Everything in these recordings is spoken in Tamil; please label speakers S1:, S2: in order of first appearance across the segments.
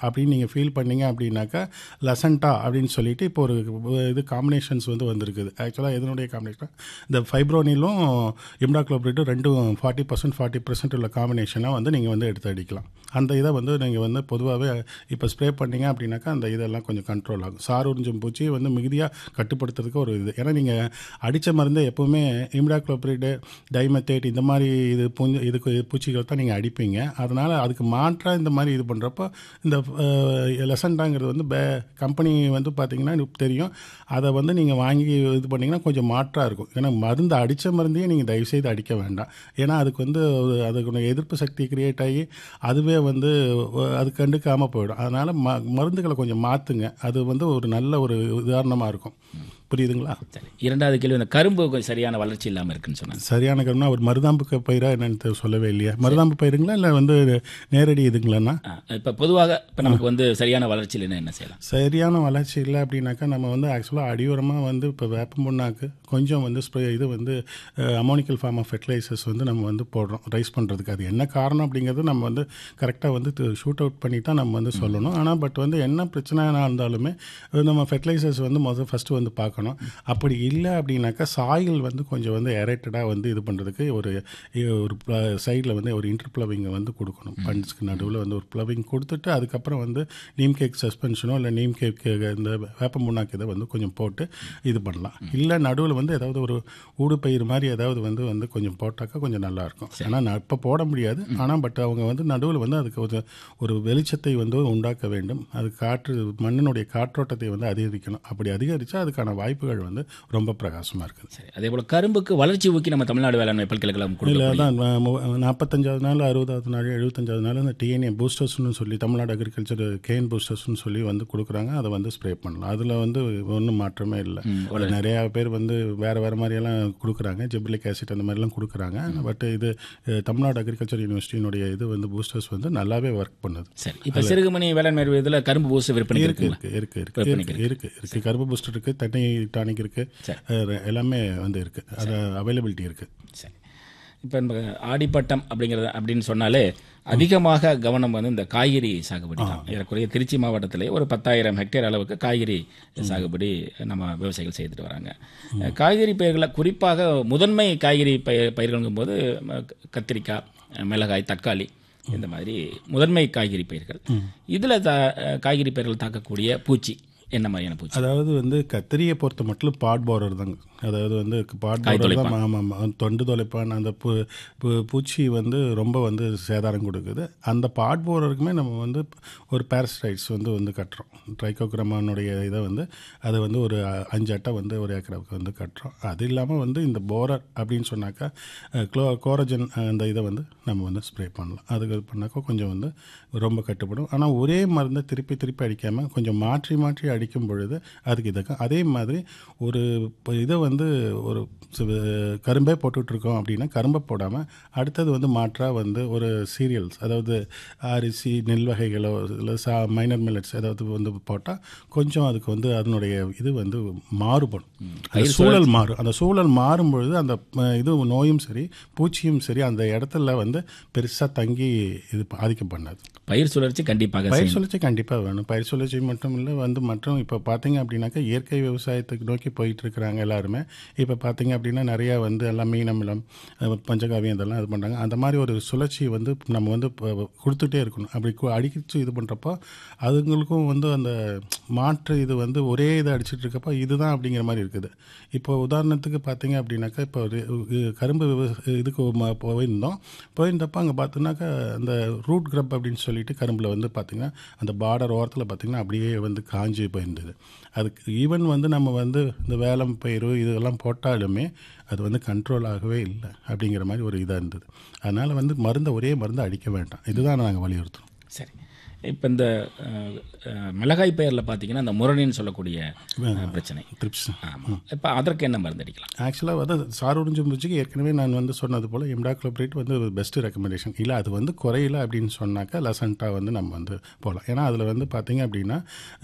S1: அப்படின்னு நீங்கள் ஃபீல் பண்ணீங்க அப்படின்னாக்கா லசண்டா அப்படின்னு சொல்லிட்டு இப்போ ஒரு இது காம்பினேஷன்ஸ் வந்து வந்திருக்குது ஆக்சுவலாக எதனுடைய காம்பினேஷன் இந்த ஃபைப்ரோனிலும் இம்டாக்ளோபிரேட்டும் ரெண்டும் ஃபார்ட்டி பர்சன்ட் ஃபார்ட்டி பர்சன்ட் உள்ள காம்பினேஷனாக வந்து நீங்கள் வந்து எடுத்து அடிக்கலாம் அந்த இதை வந்து நீங்கள் வந்து பொதுவாகவே இப்போ ஸ்ப்ரே பண்ணீங்க அப்படின்னாக்கா அந்த இதெல்லாம் கொஞ்சம் கண்ட்ரோல் ஆகும் சார் உறிஞ்சும் பூச்சி வந்து மிகுதியாக கட்டுப்படுத்துறதுக்கு ஒரு இது ஏன்னா நீங்கள் அடித்த மருந்தை எப்போவுமே இம்டாக்ளோபிரிடு டைமெத்தேட் இந்த மாதிரி இது பூஞ்சி இதுக்கு பூச்சிகள் தான் நீங்கள் அடிப்பீங்க அதனால் அதுக்கு மாற்றாக இந்த மாதிரி இது பண்ணுறப்போ இந்த லெசண்டாங்கிறது வந்து பே கம்பெனி வந்து பார்த்தீங்கன்னா எனக்கு தெரியும் அதை வந்து நீங்கள் வாங்கி இது பண்ணிங்கன்னா கொஞ்சம் மாற்றாக இருக்கும் ஏன்னா மருந்து அடித்த மருந்தையே நீங்கள் தயவுசெய்து அடிக்க வேண்டாம் ஏன்னா அதுக்கு வந்து ஒரு- அதுக்கு எதிர்ப்பு சக்தி கிரியேட் ஆகி அதுவே வந்து அஹ், அது கண்டுக்காமல் போயிடும் அதனால் ம மருந்துகளை கொஞ்சம் மாற்றுங்க அது வந்து ஒரு நல்ல ஒரு உதாரணமாக இருக்கும் புரியுதுங்களா
S2: சரி இரண்டாவது கேள்வி இந்த கரும்பு கொஞ்சம் சரியான வளர்ச்சி இல்லாமல் இருக்குன்னு சொன்னாங்க
S1: சரியான கரும்னா ஒரு மருதாம்பு க- பயிரா என்னன்னு தெ- சொல்லவே இல்லையா மருதாம்பு பயிருங்களா இல்லை வந்து நேரடி இதுங்களாண்ணா
S2: இப்போ பொதுவாக இப்போ நமக்கு வந்து சரியான வளர்ச்சி இல்லைன்னா என்ன செய்யலாம்
S1: சரியான வளர்ச்சி இல்லை அப்படின்னாக்கா நம்ம வந்து ஆக்சுவலாக அடியோரமாக வந்து இப்போ வேப்ப முன்னாக்கு கொஞ்சம் வந்து ஸ்ப்ரே இது வந்து அமோனிக்கல் ஃபார்ம் ஆஃப் ஃபெர்டிலைசர்ஸ் வந்து நம்ம வந்து போடுறோம் ரைஸ் பண்ணுறதுக்கு அது என்ன காரணம் அப்படிங்கிறது நம்ம வந்து கரெக்டாக வந்து ஷூட் அவுட் பண்ணி தான் நம்ம வந்து சொல்லணும் ஆனால் பட் வந்து என்ன பிரச்சனைனா இருந்தாலுமே அது நம்ம ஃபெர்டிலைசர்ஸ் வந்து முதல் ஃபஸ்ட்டு வந்து பார்க்கணும் அப்படி இல்லை அப்படின்னாக்கா சாயில் வந்து கொஞ்சம் வந்து எரேட்டடாக வந்து இது பண்ணுறதுக்கு ஒரு ஒரு சைடில் வந்து ஒரு இன்டர் ப்ளவிங்கை வந்து கொடுக்கணும் பண்ட்ஸ்க்கு நடுவில் வந்து ஒரு ப்ளவிங் கொடுத்துட்டு அதுக்கப்புறம் வந்து நீம் கேக் சஸ்பென்ஷனோ இல்லை நீம் கேக் இந்த வேப்ப முன்னாக்கு இதை வந்து கொஞ்சம் போட்டு இது பண்ணலாம் இல்லை நடுவில் வந்து ஏதாவது ஒரு ஊடுபயிர் மாதிரி ஏதாவது வந்து வந்து கொஞ்சம் போட்டாக்கா கொஞ்சம் நல்லாயிருக்கும் ஆனால் நான் இப்போ போட முடியாது ஆனால் பட் அவங்க வந்து நடுவில் வந்து அதுக்கு ஒரு ஒரு வெளிச்சத்தை வந்து உண்டாக்க வேண்டும் அது காற்று மண்ணினுடைய காற்றோட்டத்தை வந்து அதிகரிக்கணும் அப்படி அதிகரித்தா அதுக்கான வாய்ப்புகள் வந்து ரொம்ப பிரகாசமாக இருக்குது
S2: சரி அதே போல் கரும்புக்கு வளர்ச்சி ஊக்கி நம்ம தமிழ்நாடு வேளாண்மை பல்கலைக்கழகம்
S1: இல்லை
S2: கொடுக்கக்கூடிய
S1: அதான் மு- நாற்பத்தஞ்சாவது நாள் அறுபதாவது நாள் எழுபத்தஞ்சாவது நாள் அந்த டிஎன்ஏ பூஸ்டர்ஸ்னு சொல்லி தமிழ்நாடு அக்ரிகல்ச்சர் கேன் பூஸ்டர்ஸ்னு சொல்லி வந்து கொடுக்குறாங்க அதை வந்து ஸ்ப்ரே பண்ணலாம் அதில் வந்து ஒன்றும் மாற்றமே இல்லை நிறையா பேர் வந்து வேறு வேறு மாதிரியெல்லாம் கொடுக்குறாங்க ஜிப்ளிக் ஆசிட் அந்த மாதிரிலாம் கொடுக்குறாங்க பட் இது அஹ், தமிழ்நாடு அக்ரிகல்ச்சர் யூனிவர்சிட்டியினுடைய இது வந்து பூஸ்டர்ஸ் வந்து நல்லாவே ஒர்க் பண்ணுது
S2: சரி இப்போ சிறுகுமணி வேளாண்மை இதில் கரும்பு பூசு விற்பனை
S1: இருக்கு
S2: இருக்குங்களா
S1: இருக்கு இருக்கு இருக்கு இருக்கு இருக்கு இருக்கு கரும்பு பூஸ்டர் இருக்கு தண்ணி டானிக் இருக்கு அஹ், எல்லாமே வந்து இருக்கு அது அவைலபிலிட்டி இருக்கு
S2: சரி இப்போ இந்த ஆடிப்பட்டம் அப்படிங்கிறது அப்படின்னு சொன்னாலே அதிகமாக கவனம் வந்து இந்த காய்கறி சாகுபடி தான் ஏறக்குறைய திருச்சி மாவட்டத்திலே ஒரு பத்தாயிரம் ஹெக்டேர் அளவுக்கு காய்கறி சாகுபடி நம்ம விவசாயிகள் செய்துட்டு வராங்க காய்கறி பயிர்களை குறிப்பாக முதன்மை காய்கறி பயிர் பயிர்களுங்கும் போது ம, கத்திரிக்காய் மிளகாய் தக்காளி இந்த மாதிரி முதன்மை காய்கறி பயிர்கள் இதில் தா காய்கறி பயிர்கள் தாக்கக்கூடிய பூச்சி என்ன மாதிரியான பூச்சி
S1: அதாவது வந்து கத்திரியை பொறுத்த மட்டும் பாட் போரர் தாங்க அதாவது வந்து பாட் போரர் தான் ஆமாம் ஆமாம் தொண்டு தொலைப்பான் அந்த பூ பூ- பூச்சி வந்து ரொம்ப வந்து சேதாரம் கொடுக்குது அந்த பாட் போரருக்குமே நம்ம வந்து ஒரு பேரசைட்ஸ் வந்து வந்து கட்டுறோம் ட்ரைகோக்ரமானுடைய இதை வந்து அதை வந்து ஒரு அ- அஞ்சு அட்டை வந்து ஒரு ஏக்கராவுக்கு வந்து கட்டுறோம் அது இல்லாமல் வந்து இந்த போரர் அப்படின்னு சொன்னாக்கா அஹ், க்ளோ கோரஜன் அந்த இதை வந்து நம்ம வந்து ஸ்ப்ரே பண்ணலாம் அதுக்கு இது பண்ணாக்கா கொஞ்சம் வந்து ரொம்ப கட்டுப்படும் ஆனால் ஒரே மருந்தை திருப்பி திருப்பி அடிக்காமல் கொஞ்சம் மாற்றி மாற்றி அடிக்கும் பொழுது அதுக்கு இதுக்கு அதே மாதிரி ஒரு இப்போ இதை வந்து ஒரு சி- கரும்பே போட்டுட்ருக்கோம் அப்படின்னா கரும்பை போடாமல் அடுத்தது வந்து மாற்றாக வந்து ஒரு சீரியல்ஸ் அதாவது அரிசி நெல் வகைகளோ இல்லை சா மைனர் மில்லட்ஸ் ஏதாவது வந்து போட்டால் கொஞ்சம் அதுக்கு வந்து அதனுடைய இது வந்து மாறுபடும் அந்த சூழல் மாறும் அந்த சூழல் மாறும் பொழுது அந்த அஹ், இது நோயும் சரி பூச்சியும் சரி அந்த இடத்துல வந்து பெருசாக தங்கி இது ஆதிக்கம் பண்ணாது
S2: பயிர் சுழற்சி கண்டிப்பாக
S1: பயிர் சுழற்சி கண்டிப்பாக வேணும் பயிர் சுழற்சி மட்டும் இல்லை வந்து மற்றும் இப்போ பார்த்தீங்க அப்படின்னாக்கா இயற்கை விவசாயத்துக்கு நோக்கி போயிட்டு இருக்கிறாங்க எல்லாருமே இப்போ பார்த்தீங்க அப்படின்னா நிறையா வந்து எல்லாம் மீனமிலம் அஹ், பஞ்சகாவியம் இதெல்லாம் இது பண்ணுறாங்க அந்த மாதிரி ஒரு சுழற்சி வந்து நம்ம வந்து இப்போ கொடுத்துட்டே இருக்கணும் அப்படி கு- அடிச்சு இது பண்ணுறப்போ அதுங்களுக்கும் வந்து அந்த மாற்று இது வந்து ஒரே இதை அடிச்சிட்டு இருக்கப்போ இதுதான் அப்படிங்கிற மாதிரி இருக்குது இப்போ உதாரணத்துக்கு பார்த்தீங்க அப்படின்னாக்கா இப்போ ஒரு இ- கரும்பு விவ- இதுக்கு ம- போயிருந்தோம் போயிருந்தப்போ அங்கே பார்த்தோன்னாக்கா அந்த ரூட் கிரப் அப்படின்னு சொல்லிட்டு கரும்பில் வந்து பார்த்திங்கன்னா அந்த பார்டர் ஓரத்தில் பார்த்திங்கன்னா அப்படியே வந்து காஞ்சி போயிருந்தது அதுக்கு ஈவன் வந்து நம்ம வந்து இந்த வேலம் பயிர் இதெல்லாம் போட்டாலுமே அது வந்து கண்ட்ரோல் ஆகவே இல்லை அப்படிங்கிற மாதிரி ஒரு இதாக இருந்தது அதனால் வந்து மருந்தை ஒரே மருந்தை அடிக்க வேண்டாம் இதுதான் நாங்கள் வலியுறுத்துறோம்
S2: சரி இப்போ இந்த அஹ், அஹ், மிளகாய் பயிரில் பார்த்தீங்கன்னா அந்த முரணின்னு சொல்லக்கூடிய அஹ், பிரச்சனை
S1: ட்ரிப்ஸ்
S2: ஆமாம் இப்போ அதற்கு என்ன மருந்து அடிக்கலாம்
S1: ஆக்சுவலாக வந்து சார் உறிஞ்சும் பூச்சிக்கு ஏற்கனவே நான் வந்து சொன்னது போல் இம்டாக்ளோப்ரேட் வந்து ஒரு பெஸ்ட்டு ரெக்கமெண்டேஷன் இல்லை அது வந்து குறையல அப்படின்னு சொன்னாக்கா லசண்ட்டாக வந்து நம்ம வந்து போகலாம் ஏன்னா அதில் வந்து பார்த்தீங்க அப்படின்னா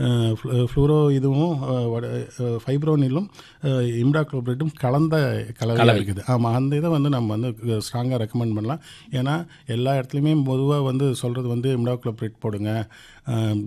S1: ஃப்ளூரோ இதுவும் ஃபைப்ரோனிலும் இம்டாக்ளோப்ரேட்டும் கலந்த கலவை இருக்குது ஆமாம் அந்த இதை வந்து நம்ம வந்து ஸ்ட்ராங்காக ரெக்கமெண்ட் பண்ணலாம் ஏன்னா எல்லா இடத்துலையுமே பொதுவாக வந்து சொல்கிறது வந்து இம்டாக்ளோப்ரேட் போடுங்க